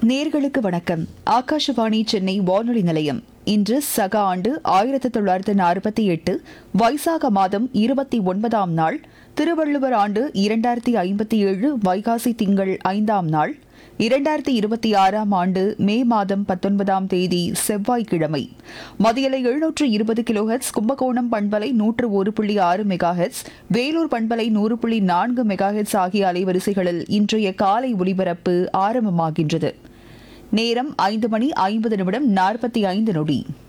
நேர்களுக்கு வணக்கம் ஆகாஷவாணி சென்னை வானொலி நிலையம் இன்று சக ஆண்டு ஆயிரத்தி தொள்ளாயிரத்து நாற்பத்தி எட்டு வைசாக மாதம் இருபத்தி ஒன்பதாம் நாள் திருவள்ளுவர் ஆண்டு இரண்டாயிரத்தி ஐம்பத்தி ஏழு வைகாசி திங்கள் ஐந்தாம் நாள் இரண்டாயிரத்தி இருபத்தி ஆறாம் ஆண்டு மே மாதம் பத்தொன்பதாம் தேதி செவ்வாய்க்கிழமை மதியலை எழுநூற்று இருபது கிலோஹெட்ஸ் கும்பகோணம் பண்பலை நூற்று ஒரு புள்ளி ஆறு மெகாஹெட்ஸ் வேலூர் பண்பலை நூறு புள்ளி நான்கு மெகாஹெட்ஸ் ஆகிய அலைவரிசைகளில் இன்றைய காலை ஒலிபரப்பு ஆரம்பமாகின்றது நேரம் ஐந்து மணி ஐம்பது நிமிடம் நாற்பத்தி ஐந்து நொடி